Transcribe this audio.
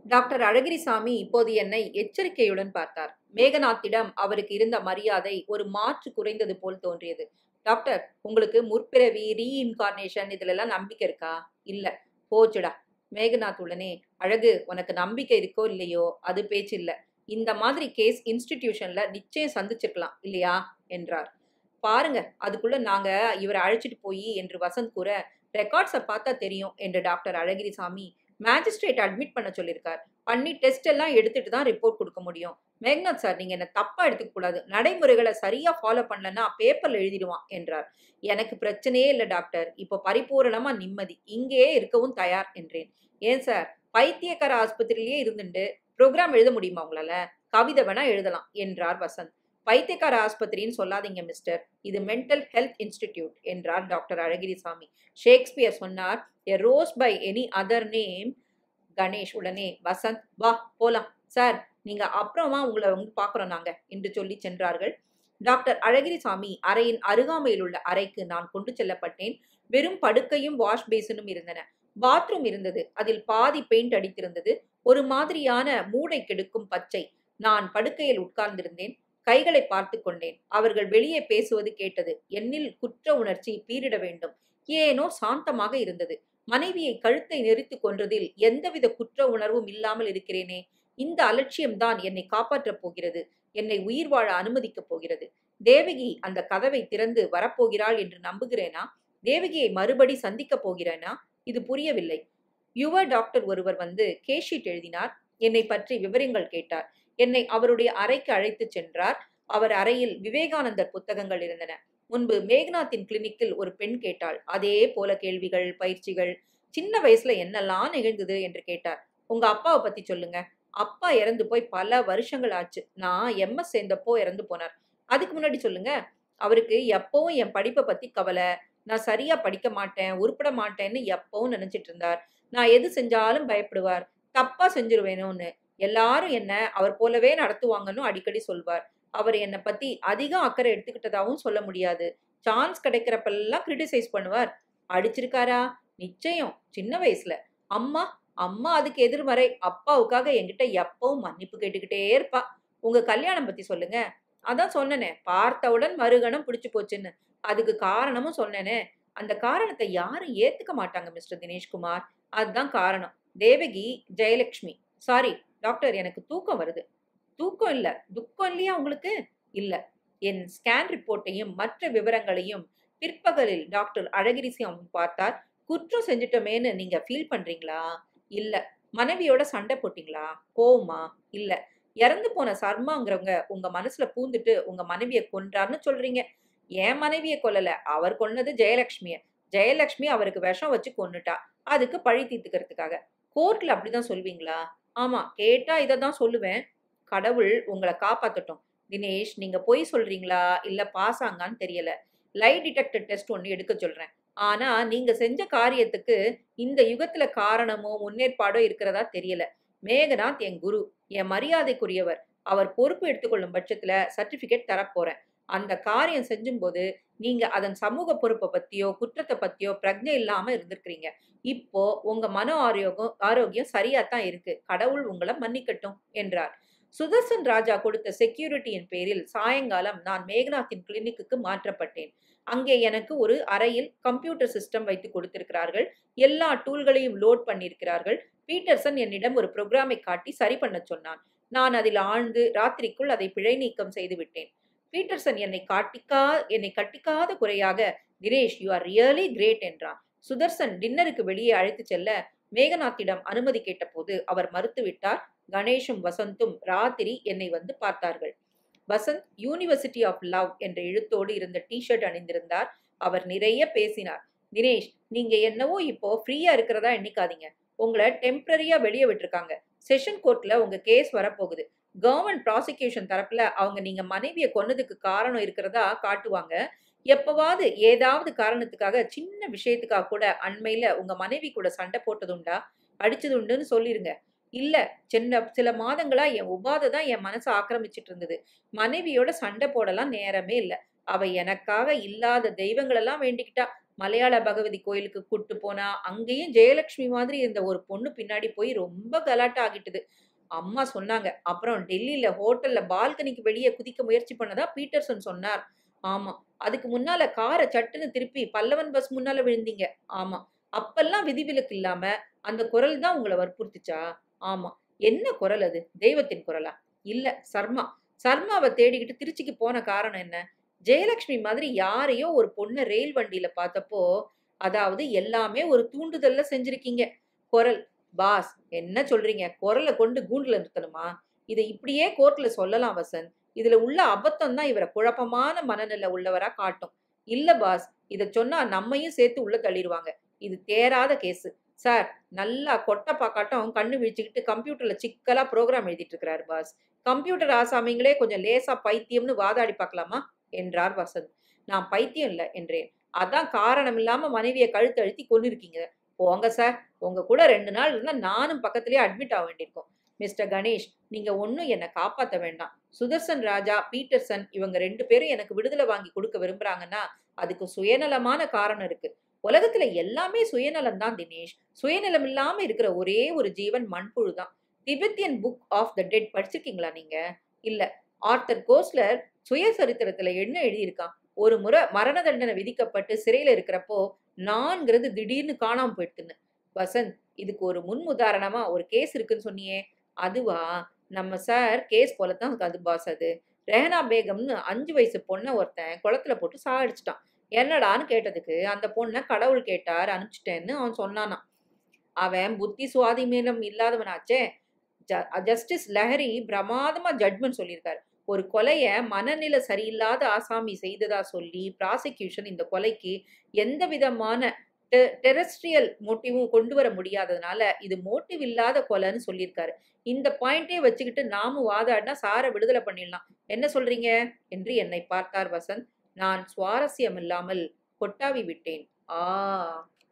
doctor Alagirisamy இப்போது என்னை எச்சரிக்கையுடன் பார்த்தார் மேகநாத்திடம் அவருக்கு இருந்த மரியாதை ஒரு மாற்று குறைந்தது போல் தோன்றியது டாக்டர் உங்களுக்கு முற்பிறவி ரீஇன்கார்னேஷன் இதுல எல்லாம் நம்பிக்கை இருக்கா இல்ல போச்சுடா மேகநாத் உடனே அழகு உனக்கு நம்பிக்கை இருக்கோ இல்லையோ அது பேச்சு இல்ல இந்த மாதிரி கேஸ் இன்ஸ்டிடியூஷன்ல நிச்சயம் சந்திச்சிருக்கலாம் இல்லையா என்றார் பாருங்க அதுக்குள்ள நாங்க இவரை அழைச்சிட்டு போய் என்று வசந்த் கூற ரெக்கார்ட்ஸை பார்த்தா தெரியும் என்று டாக்டர் அழகிரிசாமி மேஜிஸ்ட்ரேட் அட்மிட் பண்ண சொல்லியிருக்கார் பண்ணி டெஸ்ட் எல்லாம் எடுத்துட்டு தான் ரிப்போர்ட் கொடுக்க முடியும் மேக்நாத் சார் நீங்க என்ன தப்பா எடுத்துக்க கூடாது நடைமுறைகளை சரியா ஃபாலோ பண்ணலன்னா பேப்பர்ல எழுதிடுவான் என்றார் எனக்கு பிரச்சனையே இல்லை டாக்டர் இப்போ பரிபூரணமா நிம்மதி இங்கேயே இருக்கவும் தயார் என்றேன் ஏன் சார் பைத்தியக்கார ஆஸ்பத்திரியிலேயே இருந்துட்டு ப்ரோக்ராம் எழுத முடியுமா உங்களால கவிதை வேணா எழுதலாம் என்றார் வசந்த் பைத்தியக்கார ஆஸ்பத்திரின்னு சொல்லாதீங்க மிஸ்டர் இது மென்டல் ஹெல்த் இன்ஸ்டிடியூட் என்றார் டாக்டர் அழகிரிசாமி ஷேக்ஸ்பியர் சொன்னார் a rose by any other name Ganesh உடனே வசந்த் வா போலாம் சார் நீங்க அப்புறமா உங்களை வந்து பாக்குறோம் நாங்க என்று சொல்லி சென்றார்கள் டாக்டர் அழகிரிசாமி அறையின் அருகாமையில் உள்ள அறைக்கு நான் கொண்டு செல்லப்பட்டேன் வெறும் படுக்கையும் வாஷ் பேசினும் இருந்தன பாத்ரூம் இருந்தது அதில் பாதி பெயிண்ட் அடித்திருந்தது ஒரு மாதிரியான மூடை கெடுக்கும் பச்சை நான் படுக்கையில் உட்கார்ந்திருந்தேன் கைகளை பார்த்து கொண்டேன் அவர்கள் வெளியே பேசுவது கேட்டது என்னில் குற்ற உணர்ச்சி பீரிட வேண்டும் ஏனோ சாந்தமாக இருந்தது மனைவியை கழுத்தை நெரித்து கொன்றதில் எந்தவித குற்ற உணர்வும் இல்லாமல் இருக்கிறேனே இந்த அலட்சியம்தான் என்னை காப்பாற்றப் போகிறது என்னை உயிர் வாழ அனுமதிக்கப் போகிறது தேவகி அந்த கதவை திறந்து வரப்போகிறாள் என்று நம்புகிறேனா தேவகியை மறுபடி சந்திக்கப் போகிறேனா இது புரியவில்லை யுவ டாக்டர் ஒருவர் வந்து கேஷீட் எழுதினார் என்னை பற்றி விவரங்கள் கேட்டார் என்னை அவருடைய அறைக்கு அழைத்துச் சென்றார் அவர் அறையில் விவேகானந்தர் புத்தகங்கள் இருந்தன முன்பு மேக்நாத்தின் கிளினிக்கில் ஒரு பெண் கேட்டாள் அதே போல கேள்விகள் பயிற்சிகள் சின்ன வயசுல என்னெல்லாம் நிகழ்ந்தது என்று கேட்டார் உங்க அப்பாவை பத்தி சொல்லுங்க அப்பா இறந்து போய் பல வருஷங்கள் ஆச்சு நான் எம்எஸ் சேர்ந்தப்போ இறந்து போனார் அதுக்கு முன்னாடி சொல்லுங்க அவருக்கு எப்பவும் என் படிப்பை பத்தி கவலை நான் சரியா படிக்க மாட்டேன் உருப்பட மாட்டேன்னு எப்பவும் நினைச்சிட்டு இருந்தார் நான் எது செஞ்சாலும் பயப்படுவார் தப்பா செஞ்சிருவேணும்னு எல்லாரும் என்ன அவர் போலவே நடத்துவாங்கன்னு அடிக்கடி சொல்வார் அவர் என்னை பத்தி அதிகம் அக்கறை எடுத்துக்கிட்டதாவும் சொல்ல முடியாது சான்ஸ் கிடைக்கிறப்பெல்லாம் கிரிட்டிசைஸ் பண்ணுவார் அடிச்சிருக்காரா நிச்சயம் சின்ன வயசுல அம்மா அம்மா அதுக்கு எதிர்மறை அப்பாவுக்காக என்கிட்ட எப்பவும் மன்னிப்பு கேட்டுக்கிட்டே இருப்பா உங்க கல்யாணம் பத்தி சொல்லுங்க அதான் சொன்னனே பார்த்தவுடன் மறுகணம் பிடிச்சு போச்சுன்னு அதுக்கு காரணமும் சொன்னேனே அந்த காரணத்தை யாரும் ஏத்துக்க மாட்டாங்க மிஸ்டர் தினேஷ்குமார் அதுதான் காரணம் தேவகி ஜெயலட்சுமி சாரி டாக்டர் எனக்கு தூக்கம் வருது தூக்கம் இல்ல துக்கம் இல்லையா உங்களுக்கு இல்ல என் ஸ்கேன் ரிப்போர்ட்டையும் மற்ற விவரங்களையும் பிற்பகலில் டாக்டர் அழகிரிசியம் பார்த்தார் குற்றம் செஞ்சுட்டோமேன்னு நீங்க ஃபீல் பண்றீங்களா இல்ல மனைவியோட சண்டை போட்டீங்களா கோவமா இல்ல இறந்து போன சர்மாங்கிறவங்க உங்க மனசுல பூந்துட்டு உங்க மனைவிய கொன்றார்னு சொல்றீங்க என் மனைவிய கொல்லல அவர் கொன்னது ஜெயலட்சுமிய ஜெயலட்சுமி அவருக்கு விஷம் வச்சு கொன்னுட்டா அதுக்கு பழி தீர்த்துக்கிறதுக்காக கோர்ட்ல அப்படிதான் சொல்வீங்களா ஆமா கேட்டா இதை தான் சொல்லுவேன் கடவுள் உங்களை காப்பாத்தட்டும் தினேஷ் நீங்க பொய் சொல்றீங்களா இல்ல பாசாங்கான்னு தெரியல லை டிடெக்டர் டெஸ்ட் ஒன்று எடுக்க சொல்றேன் ஆனா நீங்க செஞ்ச காரியத்துக்கு இந்த யுகத்துல காரணமோ முன்னேற்பாடோ இருக்கிறதா தெரியல மேகநாத் என் குரு என் மரியாதைக்குரியவர் அவர் பொறுப்பு எடுத்துக்கொள்ளும் பட்சத்துல சர்டிபிகேட் தரப்போறேன் அந்த காரியம் செஞ்சும் போது நீங்க அதன் சமூக பொறுப்பை பத்தியோ குற்றத்தை பத்தியோ பிரஜை இல்லாம இருந்திருக்கிறீங்க இப்போ உங்க மன ஆரோக்கியம் ஆரோக்கியம் சரியா தான் இருக்கு கடவுள் உங்களை மன்னிக்கட்டும் என்றார் சுதர்சன் ராஜா கொடுத்த செக்யூரிட்டியின் பேரில் சாயங்காலம் நான் மேகநாத்தின் கிளினிக்கு மாற்றப்பட்டேன் அங்கே எனக்கு ஒரு அறையில் கம்ப்யூட்டர் சிஸ்டம் வைத்து கொடுத்திருக்கிறார்கள் எல்லா டூல்களையும் லோட் பண்ணியிருக்கிறார்கள் பீட்டர்சன் என்னிடம் ஒரு ப்ரோக்ராமை காட்டி சரி பண்ண சொன்னான் நான் அதில் ஆழ்ந்து ராத்திரிக்குள் அதை பிழை நீக்கம் செய்து விட்டேன் பீட்டர்சன் என்னை காட்டிக்கா என்னை கட்டிக்காத குறையாக Dinesh you are really great என்றான் சுதர்சன் டின்னருக்கு வெளியே அழைத்து செல்ல மேகநாத்திடம் அனுமதி கேட்டபோது அவர் மறுத்துவிட்டார் கணேஷும் வசந்தும் ராத்திரி என்னை வந்து பார்த்தார்கள் வசந்த் யூனிவர்சிட்டி ஆஃப் லவ் என்ற எழுத்தோடு இருந்த டிஷர்ட் அணிந்திருந்தார் அவர் நிறைய பேசினார் தினேஷ் நீங்க என்னவோ இப்போ ஃப்ரீயா இருக்கிறதா எண்ணிக்காதீங்க உங்களை டெம்பரரியா வெளியே விட்டுருக்காங்க செஷன் கோர்ட்ல உங்க கேஸ் வரப்போகுது கவர்மெண்ட் ப்ராசிக்யூஷன் தரப்புல அவங்க நீங்க மனைவியை கொன்னதுக்கு காரணம் இருக்கிறதா காட்டுவாங்க எப்பவாவது ஏதாவது காரணத்துக்காக சின்ன விஷயத்துக்காக கூட அண்மையில உங்க மனைவி கூட சண்டை போட்டதுண்டா அடிச்சது உண்டுன்னு சொல்லிருங்க இல்ல சின்ன சில மாதங்களா என் உபாதை தான் என் மனசை ஆக்கிரமிச்சிட்டு இருந்தது மனைவியோட சண்டை போடலாம் நேரமே இல்ல அவ எனக்காக இல்லாத தெய்வங்களெல்லாம் வேண்டிக்கிட்டா மலையாள பகவதி கோயிலுக்கு கூட்டு போனா அங்கேயும் ஜெயலட்சுமி மாதிரி இருந்த ஒரு பொண்ணு பின்னாடி போய் ரொம்ப கலாட்டா ஆகிட்டுது அம்மா சொன்னாங்க அப்புறம் டெல்லியில ஹோட்டல்ல பால்கனிக்கு வெளியே குதிக்க முயற்சி பண்ணதா பீட்டர்சன் சொன்னார் ஆமா அதுக்கு முன்னால காரை சட்டுன்னு திருப்பி பல்லவன் பஸ் முன்னால விழுந்தீங்க ஆமா அப்பெல்லாம் விதிவிலக்கு இல்லாம அந்த குரல் தான் உங்களை வற்புறுத்துச்சா ஆமா என்ன குரல் அது தெய்வத்தின் குரலா இல்ல சர்மா சர்மாவை தேடிக்கிட்டு திருச்சிக்கு போன காரணம் என்ன ஜெயலட்சுமி மாதிரி யாரையோ ஒரு பொண்ணை ரயில் வண்டியில பார்த்தப்போ அதாவது எல்லாமே ஒரு தூண்டுதல்ல செஞ்சிருக்கீங்க குரல் பாஸ் என்ன சொல்றீங்க குரலை கொண்டு கூண்டுல நிறுத்தணுமா இதை இப்படியே கோர்ட்ல சொல்லலாம் வசந்த் இதுல உள்ள அபத்தம் தான் இவரை குழப்பமான மனநிலை உள்ளவரா காட்டும் இல்ல பாஸ் இத சொன்னா நம்மையும் சேர்த்து உள்ள தள்ளிடுவாங்க இது தேராத கேஸ் சார் நல்லா கொட்டை பாக்காட்டம் கண்ணு விழிச்சுக்கிட்டு கம்ப்யூட்டர்ல சிக்கலா ப்ரோக்ராம் எழுதிட்டு இருக்கிறாரு பாஸ் கம்ப்யூட்டர் ஆசாமிங்களே கொஞ்சம் லேசா பைத்தியம்னு வாதாடி பார்க்கலாமா என்றார் வசந்த் நான் பைத்தியம் இல்லை என்றேன் அதான் காரணம் இல்லாம மனைவியை கழுத்து அழுத்தி கொண்டு இருக்கீங்க போங்க சார் உங்க கூட ரெண்டு நாள் இருந்தா நானும் பக்கத்திலேயே அட்மிட் ஆக வேண்டியிருக்கும் மிஸ்டர் கணேஷ் நீங்க ஒன்றும் என்னை காப்பாற்ற வேண்டாம் சுதர்சன் ராஜா பீட்டர்சன் இவங்க ரெண்டு பேரும் எனக்கு விடுதலை வாங்கி கொடுக்க விரும்புறாங்கன்னா அதுக்கு சுயநலமான காரணம் இருக்கு உலகத்துல எல்லாமே சுயநலம் தான் தினேஷ் சுயநலம் இல்லாம இருக்கிற ஒரே ஒரு ஜீவன் மண்புழு தான் Tibetan book of the dead படிச்சிருக்கீங்களா நீங்க இல்ல ஆர்த்தர் கோஸ்லர் சுயசரித்திரத்துல என்ன எழுதியிருக்கான் ஒரு முறை மரண தண்டனை விதிக்கப்பட்டு சிறையில இருக்கிறப்போ நான்கிறது திடீர்னு காணாம போயிடுதுன்னு வசந்த் இதுக்கு ஒரு முன் உதாரணமா ஒரு கேஸ் இருக்குன்னு சொன்னியே அதுவா நம்ம சார் கேஸ் போலத்தான் அது பாஸ் அது ரெஹனா பேகம்னு அஞ்சு வயசு பொண்ணை ஒருத்தன் குளத்துல போட்டு சாகடிச்சிட்டான் என்னடான்னு கேட்டதுக்கு அந்த பொண்ணை கடவுள் கேட்டார் அனுப்பிச்சிட்டேன்னு அவன் சொன்னானாம் அவன் புத்தி சுவாதீனம் இல்லாதவனாச்சே ஜஸ்டிஸ் லஹரி பிரமாதமா ஜட்மெண்ட் சொல்லியிருக்காரு ஒரு கொலைய மனநிலை சரியில்லாத ஆசாமி செய்ததா சொல்லி ப்ராசிக்யூஷன் இந்த கொலைக்கு எந்த விதமான டெரஸ்ட்ரியல் மோட்டிவும் கொண்டு வர முடியாததுனால இது மோட்டிவ் இல்லாத கொலைன்னு சொல்லியிருக்காரு இந்த பாயிண்டே வச்சுக்கிட்டு நாமும் வாதாடினா சாரை விடுதலை பண்ணிடலாம் என்ன சொல்றீங்க என்று என்னை பார்த்தார் வசந்த் நான் சுவாரஸ்யம் இல்லாமல் கொட்டாவி விட்டேன் ஆ